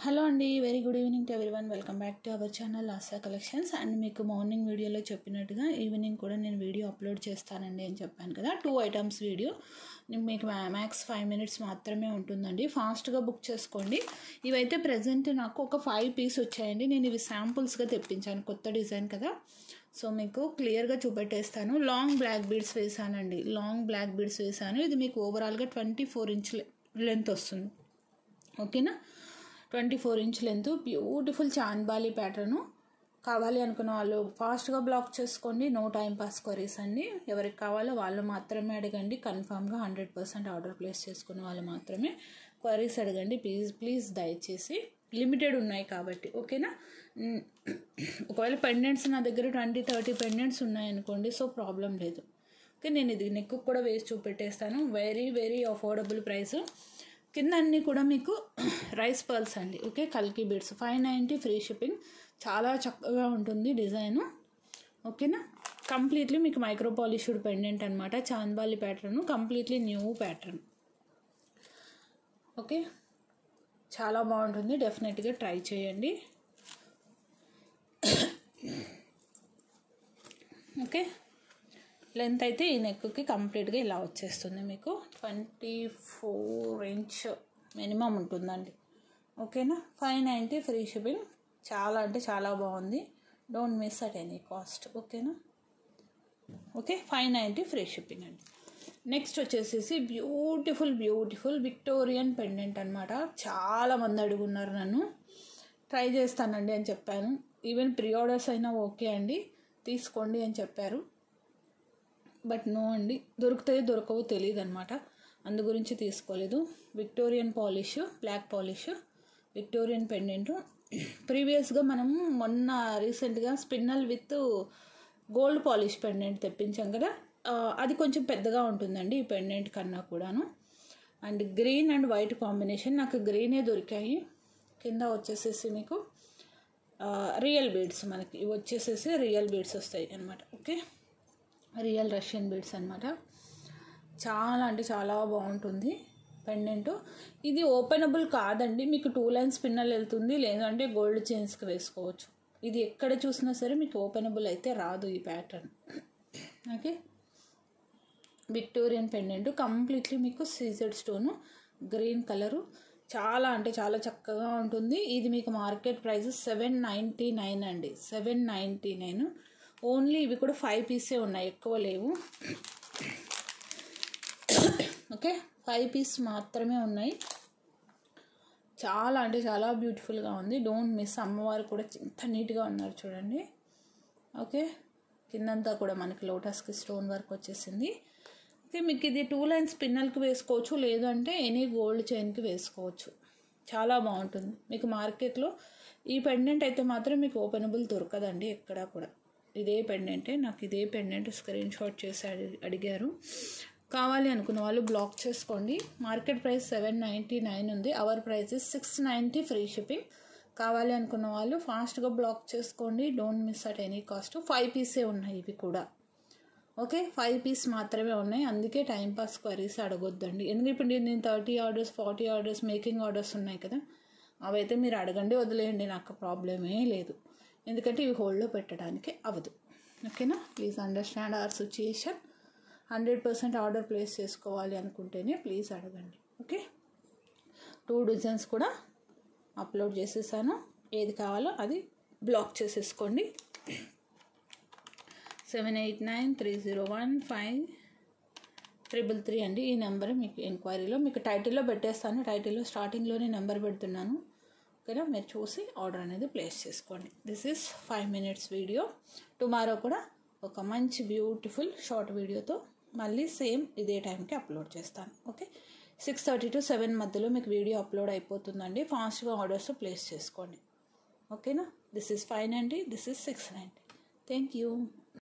hello అండి very good evening to every one welcome back to our channel Asha collections and మీకు morning వీడియోలో చెప్పినట్టుగా evening కూడా నేను వీడియో అప్లోడ్ చేస్తానండి అని చెప్పాను కదా టూ ఐటమ్స్ వీడియో మీకు మ్యాక్స్ ఫైవ్ మినిట్స్ మాత్రమే ఉంటుందండి ఫాస్ట్గా బుక్ చేసుకోండి ఇవైతే ప్రజెంట్ నాకు ఒక ఫైవ్ పీస్ వచ్చాయండి నేను ఇవి శాంపుల్స్గా తెప్పించాను కొత్త డిజైన్ కదా సో మీకు క్లియర్గా చూపెట్టేస్తాను లాంగ్ బ్లాక్ బీడ్స్ వేసానండి లాంగ్ బ్లాక్ బీడ్స్ వేసాను ఇది మీకు ఓవరాల్గా ట్వంటీ ఫోర్ ఇంచ్ లెంత్ వస్తుంది ఓకేనా twenty four inch length beautiful chandbali pattern కావాలి అనుకున్న వాళ్ళు ఫాస్ట్గా బ్లాక్ చేసుకోండి నో టైం పాస్ క్వరీస్ అండి ఎవరికి కావాలో వాళ్ళు మాత్రమే అడగండి కన్ఫామ్గా హండ్రెడ్ పర్సెంట్ ఆర్డర్ ప్లేస్ చేసుకున్న వాళ్ళు మాత్రమే క్వరీస్ అడగండి ప్లీజ్ ప్లీజ్ దయచేసి లిమిటెడ్ ఉన్నాయి కాబట్టి ఓకేనా మ్, ఒకవేళ పెండెంట్స్ నా దగ్గర ట్వంటీ థర్టీ పెండెంట్స్ ఉన్నాయనుకోండి సో ప్రాబ్లం లేదు ఓకే నేను ఇది నెక్ కూడా వేసి చూపెట్టేస్తాను వెరీ వెరీ అఫోర్డబుల్ ప్రైస్ కింద అన్నీ కూడా మీకు రైస్ పర్ల్స్ అండి ఓకే కల్కి beads five ninety free shipping చాలా చక్కగా ఉంటుంది డిజైను ఓకేనా కంప్లీట్లీ మీకు మైక్రో పాలిష్డ్ పెండెంట్ అనమాట chandbali pattern completely new pattern okay చాలా బాగుంటుంది డెఫినెట్గా ట్రై చేయండి ఓకే లెంత్ అయితే ఈ నెక్కి కంప్లీట్గా ఇలా వచ్చేస్తుంది మీకు ట్వంటీ ఫోర్ ఇంచ్ మినిమం ఉంటుందండి ఓకేనా ఫైవ్ నైంటీ ఫ్రీ షిప్పింగ్ చాలా అంటే చాలా బాగుంది don't miss at any cost ఓకేనా okay five ninety free shipping అండి నెక్స్ట్ వచ్చేసేసి బ్యూటిఫుల్ బ్యూటిఫుల్ విక్టోరియన్ పెండెంట్ అనమాట చాలా మంది అడుగున్నారు నన్ను ట్రై చేస్తానండి అని చెప్పాను ఈవెన్ ప్రీ ఆర్డర్స్ అయినా ఓకే అండి తీసుకోండి అని చెప్పారు బట్ నో అండి దొరుకుతాయో దొరకవో తెలియదు అనమాట అందు గురించి తీసుకోలేదు Victorian polish black polish Victorian pendant ప్రీవియస్గా మనం మొన్న రీసెంట్గా spinel with gold polish pendant తెప్పించాం కదా ఆ, అది కొంచెం పెద్దగా ఉంటుందండి ఈ పెండెంట్ కన్నా కూడాను and green and white combination నాకు గ్రీనే దొరికాయి కింద వచ్చేసేసి మీకు రియల్ బీడ్స్ మనకి ఇవి వచ్చేసేసి రియల్ బీడ్స్ వస్తాయి అనమాట ఓకే రియల్ రష్యన్ బీడ్స్ అనమాట చాలా అంటే చాలా బాగుంటుంది పెండెంట్ ఇది ఓపెనబుల్ కాదండి మీకు టూ లైన్స్ పిన్నల్ వెళ్తుంది లేదంటే గోల్డ్ చైన్స్కి వేసుకోవచ్చు ఇది ఎక్కడ చూసినా సరే మీకు ఓపెనబుల్ అయితే రాదు ఈ pattern okay Victorian pendant completely మీకు సీజెడ్ స్టోను గ్రీన్ కలరు చాలా అంటే చాలా చక్కగా ఉంటుంది ఇది మీకు market price seven ninety nine అండి సెవెన్ నైంటీ నైన్ ఓన్లీ ఇవి కూడా ఫైవ్ పీసే ఉన్నాయి ఎక్కువ లేవు ఓకే ఫైవ్ పీస్ మాత్రమే ఉన్నాయి చాలా అంటే చాలా బ్యూటిఫుల్గా ఉంది డోంట్ మిస్ అమ్మవారు కూడా ఎంత నీట్గా ఉన్నారు చూడండి ఓకే కిందంతా కూడా మనకి లోటస్కి స్టోన్ వర్క్ వచ్చేసింది ఓకే మీకు ఇది టూ లైన్స్ పిన్నల్కి వేసుకోవచ్చు లేదు అంటే ఎనీ గోల్డ్ చైన్కి వేసుకోవచ్చు చాలా బాగుంటుంది మీకు మార్కెట్లో ఈ పెండెంట్ అయితే మాత్రం మీకు ఓపెనబుల్ దొరకదండి ఎక్కడా కూడా ఇదే పెండెంటే నాకు ఇదే పెండెంట్ స్క్రీన్ షాట్ చేసి అడి- అడిగారు కావాలి అనుకున్న వాళ్ళు బ్లాక్ చేసుకోండి market price seven ninety nine ఉంది our price six ninety free shipping కావాలి అనుకున్న వాళ్ళు ఫాస్ట్గా బ్లాక్ చేసుకోండి don't miss at any cost five పీసే ఉన్నాయి ఇవి కూడా ఓకే ఫైవ్ పీస్ మాత్రమే ఉన్నాయి అందుకే టైం పాస్ క్వరీస్ అడగొద్దండి ఎందుకంటే ఇప్పుడు నేను thirty orders forty orders making orders ఉన్నాయి కదా అవైతే మీరు అడగండి వదిలేయండి నాకు ప్రాబ్లమే లేదు ఎందుకంటే ఇవి హోల్డ్లో పెట్టడానికి అవ్వదు ఓకేనా please understand our situation hundred percent order place చేసుకోవాలి అనుకుంటేనే ప్లీజ్ అడగండి ఓకే టూ డిజైన్స్ కూడా అప్లోడ్ చేసేసాను ఏది కావాలో అది బ్లాక్ చేసేసుకోండి seven eight nine three zero one five triple three అండి ఈ నెంబర్ మీకు ఎంక్వైరీలో మీకు టైటిల్లో పెట్టేస్తాను టైటిల్లో స్టార్టింగ్లోనే నెంబర్ పెడుతున్నాను ఓకేనా మీరు చూసి ఆర్డర్ అనేది ప్లేస్ చేసుకోండి this is five minutes video tomorrow కూడా ఒక మంచి బ్యూటిఫుల్ షార్ట్ వీడియోతో మళ్ళీ సేమ్ ఇదే టైంకి అప్లోడ్ చేస్తాను okay six thirty to seven మధ్యలో మీకు వీడియో అప్లోడ్ అయిపోతుందండి ఫాస్ట్గా ఆర్డర్స్ ప్లేస్ చేసుకోండి ఓకేనా this is five ninety this is six ninety thank you